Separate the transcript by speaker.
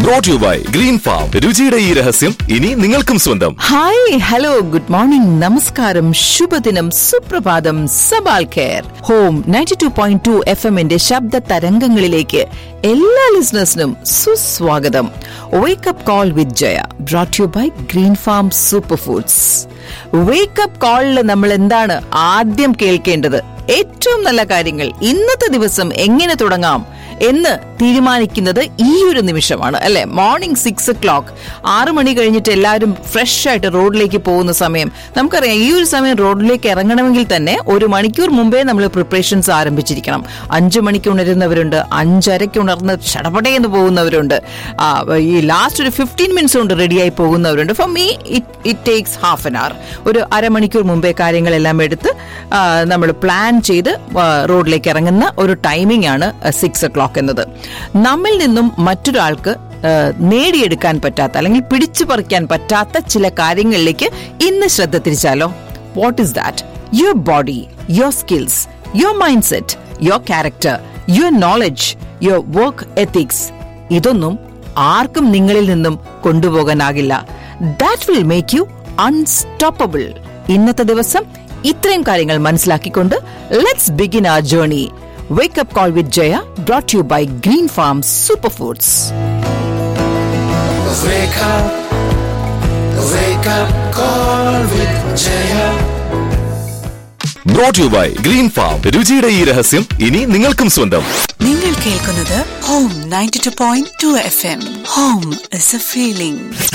Speaker 1: Brought you by green farm രുചിയുടെ ഈ രഹസ്യം ഇനി നിങ്ങൾക്കും സ്വന്തം
Speaker 2: ഹായ് ഹലോ ഗുഡ് മോർണിംഗ് നമസ്കാരം ശുഭദിനം സുപ്രഭാതം Sabal care home ninety two point two F എമ്മിന്റെ ശബ്ദ തരംഗങ്ങളിലേക്ക് എല്ലാ ലിസണേഴ്സിനും സുസ്വാഗതം wake up call with Jaya brought you by green farm super foods wake up കോളിൽ നമ്മൾ എന്താണ് ആദ്യം കേൾക്കേണ്ടത് ഏറ്റവും നല്ല കാര്യങ്ങൾ ഇന്നത്തെ ദിവസം എങ്ങനെ തുടങ്ങാം എന്ന് തീരുമാനിക്കുന്നത് ഈ ഒരു നിമിഷമാണ് അല്ലെ മോർണിംഗ് സിക്സ് ഒ ക്ലോക്ക് ആറു മണി കഴിഞ്ഞിട്ട് എല്ലാവരും ഫ്രഷ് ആയിട്ട് റോഡിലേക്ക് പോകുന്ന സമയം നമുക്കറിയാം ഈ ഒരു സമയം റോഡിലേക്ക് ഇറങ്ങണമെങ്കിൽ തന്നെ ഒരു മണിക്കൂർ മുമ്പേ നമ്മൾ പ്രിപ്പറേഷൻസ് ആരംഭിച്ചിരിക്കണം അഞ്ചു മണിക്ക് ഉണരുന്നവരുണ്ട് അഞ്ചരയ്ക്ക് ഉണർന്ന് ചടപടയെന്ന് പോകുന്നവരുണ്ട് ആ, ഈ ലാസ്റ്റ് ഒരു ഫിഫ്റ്റീൻ മിനിറ്റ്സ് കൊണ്ട് റെഡിയായി പോകുന്നവരുണ്ട് for me it takes half an hour ഒരു അരമണിക്കൂർ മുമ്പേ കാര്യങ്ങളെല്ലാം എടുത്ത് നമ്മൾ പ്ലാൻ ചെയ്ത് ആ, റോഡിലേക്ക് ഇറങ്ങുന്ന ഒരു ടൈമിംഗ് ആണ് സിക്സ് ഒ ക്ലോക്ക് എന്നത് നമ്മിൽ നിന്നും മറ്റൊരാൾക്ക് ആ, നേടിയെടുക്കാൻ പറ്റാത്ത അല്ലെങ്കിൽ പിടിച്ചു പറിക്കാൻ പറ്റാത്ത ചില കാര്യങ്ങളിലേക്ക് ഇന്ന് ശ്രദ്ധ തിരിച്ചാലോ what is that your body your skills your mind set your character your knowledge your work ethics ഇതൊന്നും ആർക്കും നിങ്ങളിൽ നിന്നും കൊണ്ടുപോകാനാകില്ല that will make you unstoppable ഇന്നത്തെ ദിവസം ഇത്രയും കാര്യങ്ങൾ മനസ്സിലാക്കിക്കൊണ്ട് let's begin our journey wake up call with Jaya brought you by green farm super foods
Speaker 3: Wake up, wake up, call with Jaya.
Speaker 1: Brought you by green farm രുചിയുടെ ഈ രഹസ്യം ഇനി നിങ്ങൾക്കും സ്വന്തം
Speaker 4: നിങ്ങൾ കേൾക്കുന്നത് home ninety two point two F M home is a feeling